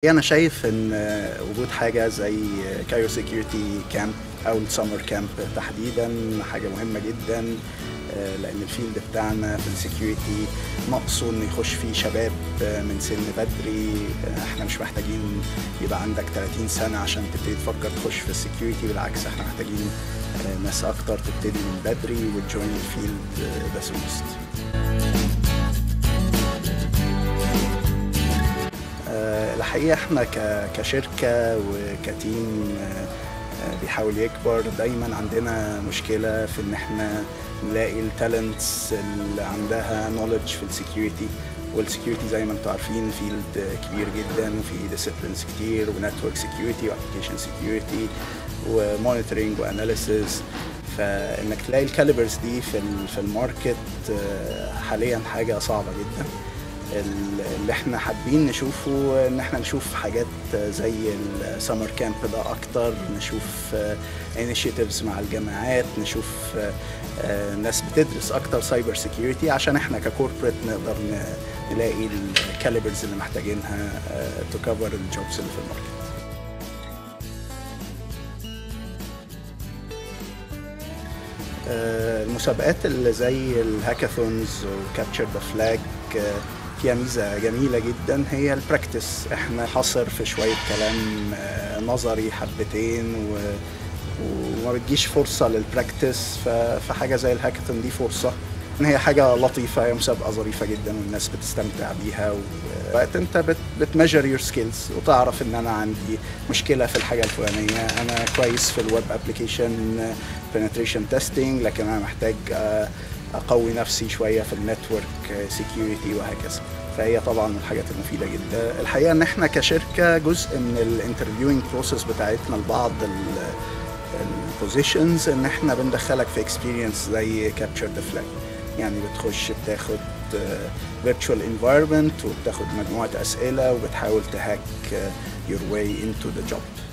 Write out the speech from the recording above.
انا شايف ان وجود حاجه زي كايرو سيكيورتي كامب او السمر كامب تحديدا حاجه مهمه جدا لان الفيلد بتاعنا في السكيورتي ناقصه ان يخش فيه شباب من سن بدري احنا مش محتاجين يبقى عندك 30 سنه عشان تبتدي تفكر تخش في السكيورتي بالعكس احنا محتاجين ناس اكتر تبتدي من بدري وتجوين الفيلد ذا سونست الحقيقه احنا كشركه وكتيم بيحاول يكبر دايما عندنا مشكله في ان احنا نلاقي التالنتس اللي عندها نولج في السكيورتي والسكيورتي زي ما انتم عارفين فيلد كبير جدا وفي ديسيبلينز كتير ونتورك سكيورتي وابلكيشن سكيورتي ومونيتورنج واناليسيس فانك تلاقي الكاليبرز دي في في الماركت حاليا حاجه صعبه جدا اللي احنا حابين نشوفه ان احنا نشوف حاجات زي السمر كامب ده اكتر نشوف انيشيتيفز مع الجامعات نشوف ناس بتدرس اكتر سايبر سيكيورتي عشان احنا ككوربريت نقدر نلاقي الكاليبرز اللي محتاجينها تو كفر الجوبز اللي في الماركت المسابقات اللي زي الهاكاثونز وكابتشر ذا فلاج فيها ميزة جميلة جدا هي البراكتس احنا حصر في شوية كلام نظري حبتين و... وما بتجيش فرصة للبراكتس فحاجة زي الهاكاثون دي فرصة هي حاجة لطيفة هي مسابقة ظريفة جدا والناس بتستمتع بيها وقت انت بت بتميجر يور سكيلز وتعرف ان انا عندي مشكلة في الحاجة الفلانية انا كويس في الويب ابلكيشن بنتريشن تيستنج لكن انا محتاج اقوي نفسي شويه في النتورك سيكيورتي وهكذا فهي طبعا من الحاجات المفيده جدا الحقيقه ان احنا كشركه جزء من الانترفيوينج بروسيس بتاعتنا لبعض البوزيشنز ان احنا بندخلك في اكسبيرينس زي كابتشر ذا فلاج يعني بتخش بتاخد فيرتشوال انفايرمنت وبتاخد مجموعه اسئله وبتحاول تهاك يور واي انتو ذا جوب